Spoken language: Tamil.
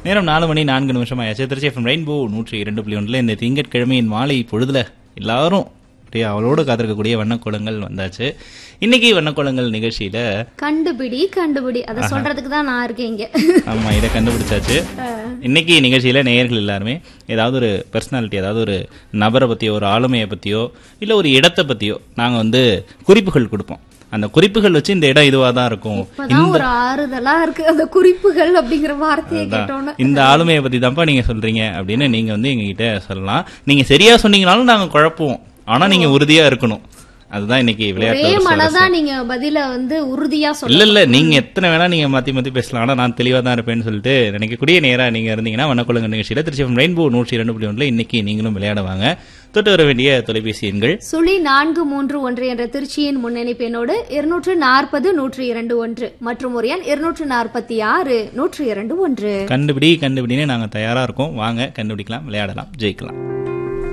நேரம் நாலு மணி நான்கு நிமிஷம் ஆயாச்சு திருச்சி எஃப்எம் ரெயின்போ நூற்றி இரண்டு புள்ளி ஒன்றில் இந்த திங்கட்கிழமையின் மாலை பொழுதுல எல்லாரும் அப்படியே அவளோடு காத்திருக்கக்கூடிய வண்ணக்கோலங்கள் வந்தாச்சு இன்னைக்கு வண்ணக்கோலங்கள் நிகழ்ச்சியில கண்டுபிடி கண்டுபிடி அத சொல்றதுக்கு தான் நான் இருக்கேன் இங்க ஆமா இதை கண்டுபிடிச்சாச்சு இன்னைக்கு நிகழ்ச்சியில நேயர்கள் எல்லாருமே ஏதாவது ஒரு பர்சனாலிட்டி அதாவது ஒரு நபரை பத்தியோ ஒரு ஆளுமையை பத்தியோ இல்ல ஒரு இடத்தை பத்தியோ நாங்க வந்து குறிப்புகள் கொடுப்போம் அந்த குறிப்புகள் வச்சு இந்த இடம் இதுவா தான் இருக்கும் இப்பதான் ஒரு ஆறுதலா இருக்கு அந்த குறிப்புகள் அப்படிங்கிற வார்த்தையை கேட்டோன்னு இந்த ஆளுமையை பத்தி தான்ப்பா நீங்க சொல்றீங்க அப்படின்னு நீங்க வந்து எங்க கிட்ட சொல்லலாம் நீங்க சரியா சொன்னீங்கனாலும் நாங்க குழப்புவோம் ஆனா நீங்க உறுதியா இருக்கணும் அதுதான் இன்னைக்கு ஒரே விளையாட்டு மனதான் நீங்க பதில வந்து உறுதியா சொல்ல இல்ல இல்ல நீங்க எத்தனை வேணா நீங்க மாத்தி மாத்தி பேசலாம் ஆனா நான் தெளிவா தான் இருப்பேன்னு சொல்லிட்டு நினைக்கக்கூடிய நேரா நீங்க இருந்தீங்கன்னா வண்ணக்குளங்க நிகழ்ச்சியில திருச்சி ரெயின்போ நூற்றி இரண்டு புள்ளி ஒன்றுல இன்னைக்கு நீங்களும் விளையாடுவாங்க தொட்டு வர வேண்டிய தொலைபேசி எண்கள் சுழி நான்கு மூன்று ஒன்று என்ற திருச்சியின் முன்னணி பெண்ணோடு இருநூற்று நாற்பது நூற்று இரண்டு ஒன்று மற்றும் ஒரு எண் இருநூற்று நாற்பத்தி ஆறு நூற்று இரண்டு ஒன்று கண்டுபிடி கண்டுபிடின்னு நாங்க தயாரா இருக்கோம் வாங்க கண்டுபிடிக்கலாம் விளையாடலாம் ஜெயிக்கலாம்